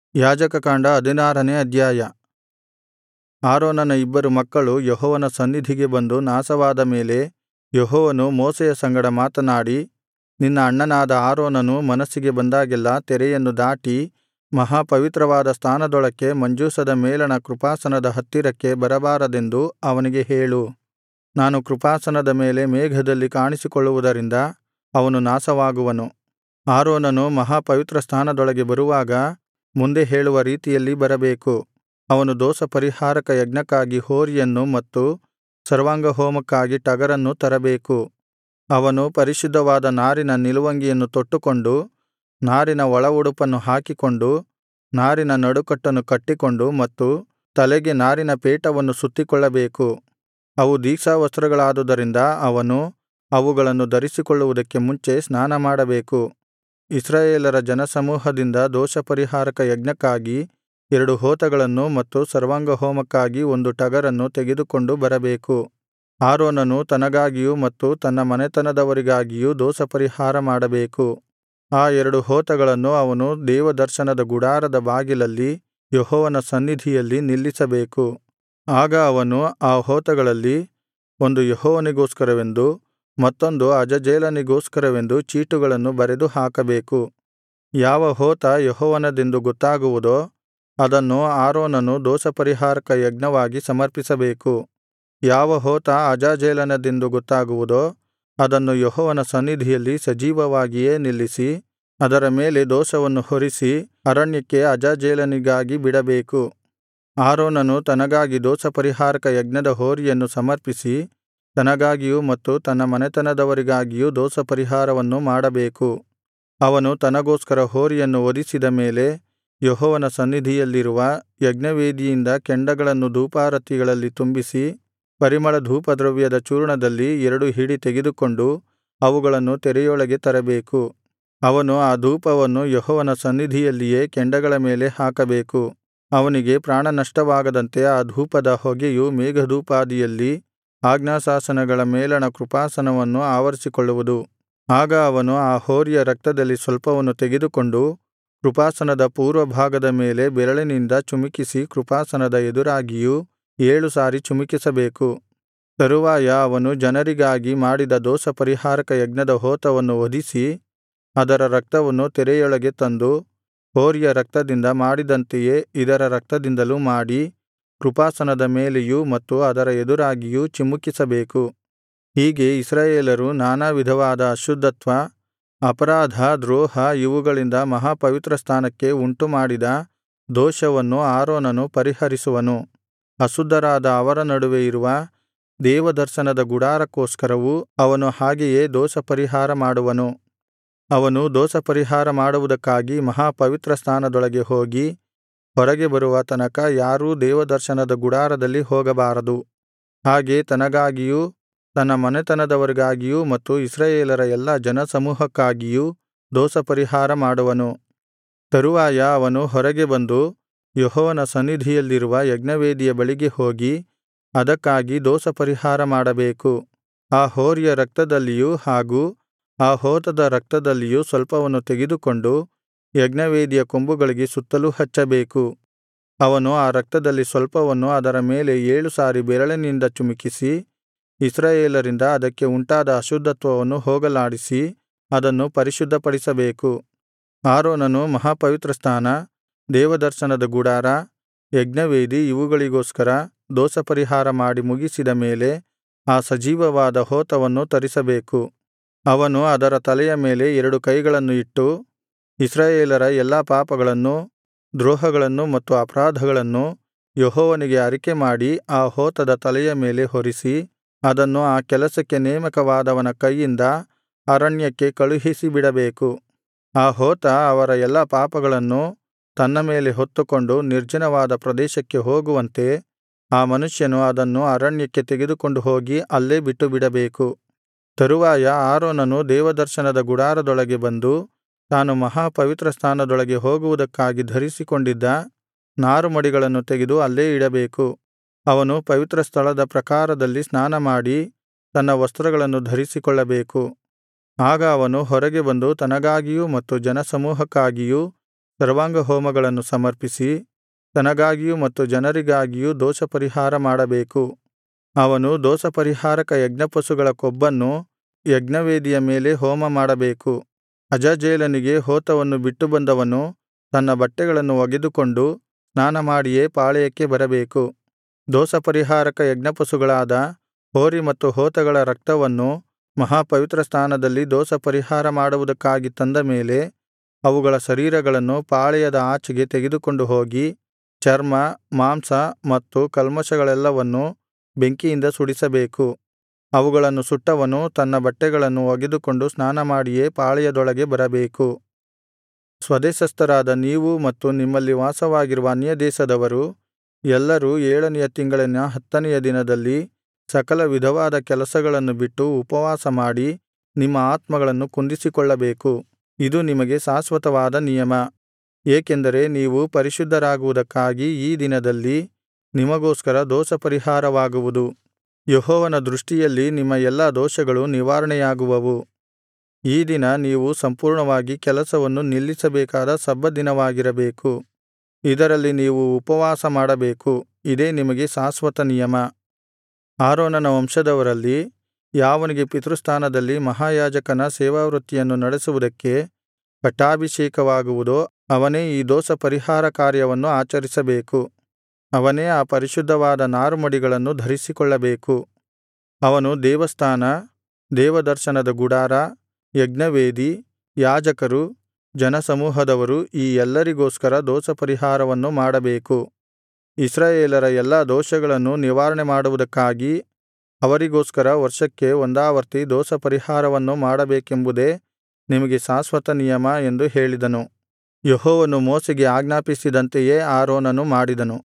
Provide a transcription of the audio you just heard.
ಯಾಜಕಕಾಂಡ ಹದಿನಾರನೇ ಅಧ್ಯಾಯ ಆರೋನನ ಇಬ್ಬರು ಮಕ್ಕಳು ಯೆಹೋವನ ಸನ್ನಿಧಿಗೆ ಬಂದು ನಾಶವಾದ ಮೇಲೆ ಯೆಹೋವನು ಮೋಶೆಯ ಸಂಗಡ ಮಾತನಾಡಿ ನಿನ್ನ ಅಣ್ಣನಾದ ಆರೋನನು ಮನಸ್ಸಿಗೆ ಬಂದಾಗೆಲ್ಲಾ ತೆರೆಯನ್ನು ದಾಟಿ ಮಹಾಪವಿತ್ರವಾದ ಸ್ಥಾನದೊಳಕ್ಕೆ ಮಂಜೂಷದ ಮೇಲಣ ಕೃಪಾಸನದ ಹತ್ತಿರಕ್ಕೆ ಬರಬಾರದೆಂದು ಅವನಿಗೆ ಹೇಳು ನಾನು ಕೃಪಾಸನದ ಮೇಲೆ ಮೇಘದಲ್ಲಿ ಕಾಣಿಸಿಕೊಳ್ಳುವುದರಿಂದ ಅವನು ನಾಶವಾಗುವನು ಆರೋನನು ಮಹಾಪವಿತ್ರಸ್ಥಾನದೊಳಗೆ ಬರುವಾಗ ಮುಂದೆ ಹೇಳುವ ರೀತಿಯಲ್ಲಿ ಬರಬೇಕು ಅವನು ದೋಷಪರಿಹಾರಕ ಯಜ್ಞಕ್ಕಾಗಿ ಹೋರಿಯನ್ನು ಮತ್ತು ಸರ್ವಾಂಗಹೋಮಕ್ಕಾಗಿ ಟಗರನ್ನು ತರಬೇಕು ಅವನು ಪರಿಶುದ್ಧವಾದ ನಾರಿನ ನಿಲುವಂಗಿಯನ್ನು ತೊಟ್ಟುಕೊಂಡು ನಾರಿನ ಒಳಉಡುಪನ್ನು ಹಾಕಿಕೊಂಡು ನಾರಿನ ನಡುಕಟ್ಟನ್ನು ಕಟ್ಟಿಕೊಂಡು ಮತ್ತು ತಲೆಗೆ ನಾರಿನ ಪೇಟವನ್ನು ಸುತ್ತಿಕೊಳ್ಳಬೇಕು ಅವು ದೀಕ್ಷಾವಸ್ತ್ರಗಳಾದುದರಿಂದ ಅವನು ಅವುಗಳನ್ನು ಧರಿಸಿಕೊಳ್ಳುವುದಕ್ಕೆ ಮುಂಚೆ ಸ್ನಾನಮಾಡಬೇಕು ಇಸ್ರಾಯೇಲರ ಜನಸಮೂಹದಿಂದ ದೋಷಪರಿಹಾರಕ ಯಜ್ಞಕ್ಕಾಗಿ ಎರಡು ಹೋತಗಳನ್ನು ಮತ್ತು ಸರ್ವಾಂಗಹೋಮಕ್ಕಾಗಿ ಒಂದು ಟಗರನ್ನು ತೆಗೆದುಕೊಂಡು ಬರಬೇಕು ಆರೋನನು ತನಗಾಗಿಯೂ ಮತ್ತು ತನ್ನ ಮನೆತನದವರಿಗಾಗಿಯೂ ದೋಷಪರಿಹಾರ ಮಾಡಬೇಕು ಆ ಎರಡು ಹೋತಗಳನ್ನು ಅವನು ದೇವದರ್ಶನದ ಗುಡಾರದ ಬಾಗಿಲಲ್ಲಿ ಯೆಹೋವನ ಸನ್ನಿಧಿಯಲ್ಲಿ ನಿಲ್ಲಿಸಬೇಕು ಆಗ ಅವನು ಆ ಹೋತಗಳಲ್ಲಿ ಒಂದು ಯೆಹೋವನಿಗೋಸ್ಕರವೆಂದು ಮತ್ತೊಂದು ಅಜಾಜೇಲನಿಗೋಸ್ಕರವೆಂದು ಚೀಟುಗಳನ್ನು ಬರೆದು ಹಾಕಬೇಕು ಯಾವ ಹೋತ ಯೆಹೋವನದೆಂದು ಗೊತ್ತಾಗುವುದೋ ಅದನ್ನು ಆರೋನನು ದೋಷಪರಿಹಾರಕ ಯಜ್ಞವಾಗಿ ಸಮರ್ಪಿಸಬೇಕು ಯಾವ ಹೋತ ಅಜಾಜೇಲನದೆಂದು ಗೊತ್ತಾಗುವುದೋ ಅದನ್ನು ಯೆಹೋವನ ಸನ್ನಿಧಿಯಲ್ಲಿ ಸಜೀವವಾಗಿಯೇ ನಿಲ್ಲಿಸಿ ಅದರ ಮೇಲೆ ದೋಷವನ್ನು ಹೊರಿಸಿ ಅರಣ್ಯಕ್ಕೆ ಅಜಾಜೇಲನಿಗಾಗಿ ಬಿಡಬೇಕು ಆರೋನನು ತನಗಾಗಿ ದೋಷಪರಿಹಾರಕ ಯಜ್ಞದ ಹೋರಿಯನ್ನು ಸಮರ್ಪಿಸಿ ತನಗಾಗಿಯೂ ಮತ್ತು ತನ್ನ ಮನೆತನದವರಿಗಾಗಿಯೂ ದೋಷಪರಿಹಾರವನ್ನು ಮಾಡಬೇಕು ಅವನು ತನಗೋಸ್ಕರ ಹೋರಿಯನ್ನು ವಧಿಸಿದ ಮೇಲೆ ಯೆಹೋವನ ಸನ್ನಿಧಿಯಲ್ಲಿರುವ ಯಜ್ಞವೇದಿಯಿಂದ ಕೆಂಡಗಳನ್ನು ಧೂಪಾರತಿಗಳಲ್ಲಿ ತುಂಬಿಸಿ ಪರಿಮಳ ಧೂಪದ್ರವ್ಯದ ಚೂರ್ಣದಲ್ಲಿ ಎರಡು ಹಿಡಿ ತೆಗೆದುಕೊಂಡು ಅವುಗಳನ್ನು ತೆರೆಯೊಳಗೆ ತರಬೇಕು ಅವನು ಆ ಧೂಪವನ್ನು ಯೆಹೋವನ ಸನ್ನಿಧಿಯಲ್ಲಿಯೇ ಕೆಂಡಗಳ ಮೇಲೆ ಹಾಕಬೇಕು ಅವನಿಗೆ ಪ್ರಾಣನಷ್ಟವಾಗದಂತೆ ಆ ಧೂಪದ ಹೊಗೆಯು ಮೇಘದೋಪಾದಿಯಲ್ಲಿ ಆಜ್ಞಾಶಾಸನಗಳ ಮೇಲಣ ಕೃಪಾಸನವನ್ನು ಆವರಿಸಿಕೊಳ್ಳುವುದು ಆಗ ಅವನು ಆ ಹೋರಿಯ ರಕ್ತದಲ್ಲಿ ಸ್ವಲ್ಪವನ್ನು ತೆಗೆದುಕೊಂಡು ಕೃಪಾಸನದ ಪೂರ್ವಭಾಗದ ಮೇಲೆ ಬೆರಳಿನಿಂದ ಚಿಮುಕಿಸಿ ಕೃಪಾಸನದ ಎದುರಾಗಿಯೂ ಏಳು ಸಾರಿ ಚಿಮುಕಿಸಬೇಕು ತರುವಾಯ ಅವನು ಜನರಿಗಾಗಿ ಮಾಡಿದ ದೋಷಪರಿಹಾರಕ ಯಜ್ಞದ ಹೋತವನ್ನು ವಧಿಸಿ ಅದರ ರಕ್ತವನ್ನು ತೆರೆಯೊಳಗೆ ತಂದು ಹೋರಿಯ ರಕ್ತದಿಂದ ಮಾಡಿದಂತೆಯೇ ಇದರ ರಕ್ತದಿಂದಲೂ ಮಾಡಿ ಕೃಪಾಸನದ ಮೇಲೆಯೂ ಮತ್ತು ಅದರ ಎದುರಾಗಿಯೂ ಚಿಮುಕಿಸಬೇಕು ಹೀಗೆ ಇಸ್ರಾಯೇಲರು ನಾನಾ ವಿಧವಾದ ಅಶುದ್ಧತ್ವ ಅಪರಾಧ ದ್ರೋಹ ಇವುಗಳಿಂದ ಮಹಾಪವಿತ್ರಸ್ಥಾನಕ್ಕೆ ಉಂಟುಮಾಡಿದ ದೋಷವನ್ನು ಆರೋನನು ಪರಿಹರಿಸುವನು ಅಶುದ್ಧರಾದ ಅವರ ನಡುವೆ ಇರುವ ದೇವದರ್ಶನದ ಗುಡಾರಕ್ಕೋಸ್ಕರವೂ ಅವನು ಹಾಗೆಯೇ ದೋಷಪರಿಹಾರ ಮಾಡುವನು ಅವನು ದೋಷಪರಿಹಾರ ಮಾಡುವುದಕ್ಕಾಗಿ ಮಹಾಪವಿತ್ರಸ್ಥಾನದೊಳಗೆ ಹೋಗಿ ಹೊರಗೆ ಬರುವ ತನಕ ಯಾರೂ ದೇವದರ್ಶನದ ಗುಡಾರದಲ್ಲಿ ಹೋಗಬಾರದು ಹಾಗೆ ತನಗಾಗಿಯೂ ತನ್ನ ಮನೆತನದವರಿಗಾಗಿಯೂ ಮತ್ತು ಇಸ್ರಾಯೇಲರ ಎಲ್ಲಾ ಜನಸಮೂಹಕ್ಕಾಗಿಯೂ ದೋಷಪರಿಹಾರ ಮಾಡುವನು ತರುವಾಯ ಅವನು ಹೊರಗೆ ಬಂದು ಯೆಹೋವನ ಸನ್ನಿಧಿಯಲ್ಲಿರುವ ಯಜ್ಞವೇದಿಯ ಬಳಿಗೆ ಹೋಗಿ ಅದಕ್ಕಾಗಿ ದೋಷಪರಿಹಾರ ಮಾಡಬೇಕು ಆ ಹೋರಿಯ ರಕ್ತದಲ್ಲಿಯೂ ಹಾಗೂ ಆ ಹೋತದ ರಕ್ತದಲ್ಲಿಯೂ ಸ್ವಲ್ಪವನ್ನು ತೆಗೆದುಕೊಂಡು ಯಜ್ಞವೇದಿಯ ಕೊಂಬುಗಳಿಗೆ ಸುತ್ತಲೂ ಹಚ್ಚಬೇಕು ಅವನು ಆ ರಕ್ತದಲ್ಲಿ ಸ್ವಲ್ಪವನ್ನು ಅದರ ಮೇಲೆ ಏಳು ಸಾರಿ ಬೆರಳಿನಿಂದ ಚಿಮುಕಿಸಿ ಇಸ್ರಾಯೇಲರಿಂದ ಅದಕ್ಕೆ ಉಂಟಾದ ಅಶುದ್ಧತ್ವವನ್ನು ಹೋಗಲಾಡಿಸಿ ಅದನ್ನು ಪರಿಶುದ್ಧಪಡಿಸಬೇಕು ಆರೋನನು ಮಹಾಪವಿತ್ರಸ್ಥಾನ ದೇವದರ್ಶನದ ಗುಡಾರ ಯಜ್ಞವೇದಿ ಇವುಗಳಿಗೋಸ್ಕರ ದೋಷಪರಿಹಾರ ಮಾಡಿ ಮುಗಿಸಿದ ಮೇಲೆ ಆ ಸಜೀವವಾದ ಹೋತವನ್ನು ತರಿಸಬೇಕು ಅವನು ಅದರ ತಲೆಯ ಮೇಲೆ ಎರಡು ಕೈಗಳನ್ನು ಇಟ್ಟು ಇಸ್ರಾಯೇಲರ ಎಲ್ಲಾ ಪಾಪಗಳನ್ನು ದ್ರೋಹಗಳನ್ನು ಮತ್ತು ಅಪರಾಧಗಳನ್ನು ಯೆಹೋವನಿಗೆ ಅರಿಕೆಮಾಡಿ ಆ ಹೋತದ ತಲೆಯ ಮೇಲೆ ಹೊರಿಸಿ ಅದನ್ನು ಆ ಕೆಲಸಕ್ಕೆ ನೇಮಕವಾದವನ ಕೈಯಿಂದ ಅರಣ್ಯಕ್ಕೆ ಕಳುಹಿಸಿಬಿಡಬೇಕು ಆ ಹೋತ ಅವರ ಎಲ್ಲಾ ಪಾಪಗಳನ್ನು ತನ್ನ ಮೇಲೆ ಹೊತ್ತುಕೊಂಡು ನಿರ್ಜನವಾದ ಪ್ರದೇಶಕ್ಕೆ ಹೋಗುವಂತೆ ಆ ಮನುಷ್ಯನು ಅದನ್ನು ಅರಣ್ಯಕ್ಕೆ ತೆಗೆದುಕೊಂಡು ಹೋಗಿ ಅಲ್ಲೇ ಬಿಟ್ಟುಬಿಡಬೇಕು ತರುವಾಯ ಆರೋನನು ದೇವದರ್ಶನದ ಗುಡಾರದೊಳಗೆ ಬಂದು ತಾನು ಮಹಾಪವಿತ್ರಸ್ಥಾನದೊಳಗೆ ಹೋಗುವುದಕ್ಕಾಗಿ ಧರಿಸಿಕೊಂಡಿದ್ದ ನಾರುಮಡಿಗಳನ್ನು ತೆಗೆದು ಅಲ್ಲೇ ಇಡಬೇಕು ಅವನು ಪವಿತ್ರ ಸ್ಥಳದ ಪ್ರಾಕಾರದಲ್ಲಿ ಸ್ನಾನಮಾಡಿ ತನ್ನ ವಸ್ತ್ರಗಳನ್ನು ಧರಿಸಿಕೊಳ್ಳಬೇಕು ಆಗ ಅವನು ಹೊರಗೆ ಬಂದು ತನಗಾಗಿಯೂ ಮತ್ತು ಜನಸಮೂಹಕ್ಕಾಗಿಯೂ ಸರ್ವಾಂಗಹೋಮಗಳನ್ನು ಸಮರ್ಪಿಸಿ ತನಗಾಗಿಯೂ ಮತ್ತು ಜನರಿಗಾಗಿಯೂ ದೋಷಪರಿಹಾರ ಮಾಡಬೇಕು ಅವನು ದೋಷಪರಿಹಾರಕ ಯಜ್ಞಪಶುಗಳ ಕೊಬ್ಬನ್ನು ಯಜ್ಞವೇದಿಯ ಮೇಲೆ ಹೋಮಮಾಡಬೇಕು ಅಜಾಜೇಲನಿಗೆ ಹೋತವನ್ನು ಬಿಟ್ಟು ಬಂದವನು ತನ್ನ ಬಟ್ಟೆಗಳನ್ನು ಒಗೆದುಕೊಂಡು ಸ್ನಾನಮಾಡಿಯೇ ಪಾಳೆಯಕ್ಕೆ ಬರಬೇಕು ದೋಷಪರಿಹಾರಕ ಯಜ್ಞಪಶುಗಳಾದ ಹೋರಿ ಮತ್ತು ಹೋತಗಳ ರಕ್ತವನ್ನು ಮಹಾಪವಿತ್ರಸ್ಥಾನದಲ್ಲಿ ದೋಷಪರಿಹಾರ ಮಾಡುವುದಕ್ಕಾಗಿ ತಂದ ಮೇಲೆ ಅವುಗಳ ಶರೀರಗಳನ್ನು ಪಾಳೆಯದ ಆಚೆಗೆ ತೆಗೆದುಕೊಂಡು ಹೋಗಿ ಚರ್ಮ ಮಾಂಸ ಮತ್ತು ಕಲ್ಮಷಗಳೆಲ್ಲವನ್ನು ಬೆಂಕಿಯಿಂದ ಸುಡಿಸಬೇಕು ಅವುಗಳನ್ನು ಸುಟ್ಟವನು ತನ್ನ ಬಟ್ಟೆಗಳನ್ನು ಒಗೆದುಕೊಂಡು ಸ್ನಾನಮಾಡಿಯೇ ಪಾಳೆಯದೊಳಗೆ ಬರಬೇಕು ಸ್ವದೇಶಸ್ಥರಾದ ನೀವೂ ಮತ್ತು ನಿಮ್ಮಲ್ಲಿ ವಾಸವಾಗಿರುವ ಅನ್ಯದೇಶದವರು ಎಲ್ಲರೂ ಏಳನೆಯ ತಿಂಗಳಿನ ಹತ್ತನೆಯ ದಿನದಲ್ಲಿ ಸಕಲ ವಿಧವಾದ ಕೆಲಸಗಳನ್ನು ಬಿಟ್ಟು ಉಪವಾಸಮಾಡಿ ನಿಮ್ಮ ಆತ್ಮಗಳನ್ನು ಕುಂದಿಸಿಕೊಳ್ಳಬೇಕು ಇದು ನಿಮಗೆ ಶಾಶ್ವತವಾದ ನಿಯಮ ಏಕೆಂದರೆ ನೀವು ಪರಿಶುದ್ಧರಾಗುವುದಕ್ಕಾಗಿ ಈ ದಿನದಲ್ಲಿ ನಿಮಗೋಸ್ಕರ ದೋಷಪರಿಹಾರವಾಗುವುದು ಯೆಹೋವನ ದೃಷ್ಟಿಯಲ್ಲಿ ನಿಮ್ಮ ಎಲ್ಲಾ ದೋಷಗಳು ನಿವಾರಣೆಯಾಗುವವು ಈ ದಿನ ನೀವು ಸಂಪೂರ್ಣವಾಗಿ ಕೆಲಸವನ್ನು ನಿಲ್ಲಿಸಬೇಕಾದ ಸಬ್ಬತ್ ದಿನವಾಗಿರಬೇಕು ಇದರಲ್ಲಿ ನೀವು ಉಪವಾಸ ಮಾಡಬೇಕು ಇದೇ ನಿಮಗೆ ಶಾಶ್ವತ ನಿಯಮ ಆರೋನನ ವಂಶದವರಲ್ಲಿ ಯಾವನಿಗೆ ಪಿತೃಸ್ಥಾನದಲ್ಲಿ ಮಹಾಯಾಜಕನ ಸೇವಾವೃತ್ತಿಯನ್ನು ನಡೆಸುವುದಕ್ಕೆ ಪಟ್ಟಾಭಿಷೇಕವಾಗುವುದೋ ಅವನೇ ಈ ದೋಷಪರಿಹಾರ ಕಾರ್ಯವನ್ನು ಆಚರಿಸಬೇಕು ಅವನೇ ಆ ಪರಿಶುದ್ಧವಾದ ನಾರುಮಡಿಗಳನ್ನು ಧರಿಸಿಕೊಳ್ಳಬೇಕು ಅವನು ದೇವಸ್ಥಾನ ದೇವದರ್ಶನದ ಗುಡಾರ ಯಜ್ಞವೇದಿ ಯಾಜಕರು ಜನಸಮೂಹದವರು ಈ ಎಲ್ಲರಿಗೋಸ್ಕರ ದೋಷಪರಿಹಾರವನ್ನು ಮಾಡಬೇಕು ಇಸ್ರಾಯೇಲರ ಎಲ್ಲಾ ದೋಷಗಳನ್ನು ನಿವಾರಣೆ ಮಾಡುವುದಕ್ಕಾಗಿ ಅವರಿಗೋಸ್ಕರ ವರ್ಷಕ್ಕೆ ಒಂದಾವರ್ತಿ ದೋಷಪರಿಹಾರವನ್ನು ಮಾಡಬೇಕೆಂಬುದೇ ನಿಮಗೆ ಶಾಶ್ವತ ನಿಯಮ ಎಂದು ಹೇಳಿದನು ಯೆಹೋವನು ಮೋಶೆಗೆ ಆಜ್ಞಾಪಿಸಿದಂತೆಯೇ ಆರೋನನು ಮಾಡಿದನು